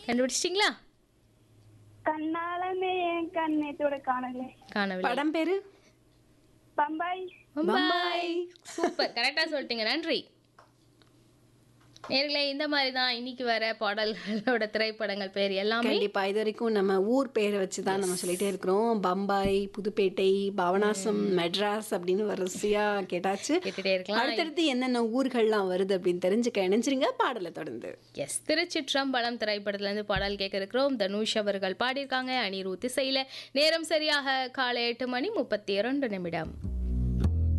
கண்டுபிடிச்சிட்டிங்களா கண்ணாலமே என் கண்ணேத்தோட காணலே காணவில்லை படம் பேரு பம்பாய் பம்பாய் சூப்பர் கரெக்டாக சொல்லிட்டீங்க நன்றி நேர்களே இந்த மாதிரி தான் இன்னைக்கு வர பாடல்களோட திரைப்படங்கள் பேர் எல்லாமே கண்டிப்பா இது வரைக்கும் நம்ம ஊர் பேரை வச்சு தான் நம்ம சொல்லிட்டே இருக்கிறோம் பம்பாய் புதுப்பேட்டை பாவனாசம் மெட்ராஸ் அப்படின்னு வரிசையா கேட்டாச்சு கேட்டுட்டே இருக்கலாம் அடுத்தடுத்து என்னென்ன ஊர்கள்லாம் வருது அப்படின்னு தெரிஞ்சுக்க இணைஞ்சிருங்க பாடலை தொடர்ந்து எஸ் திருச்சிற்றம்பலம் திரைப்படத்துல இருந்து பாடல் கேட்க இருக்கிறோம் தனுஷ் அவர்கள் பாடியிருக்காங்க அனிருத் இசையில நேரம் சரியாக காலை எட்டு மணி முப்பத்தி இரண்டு நிமிடம்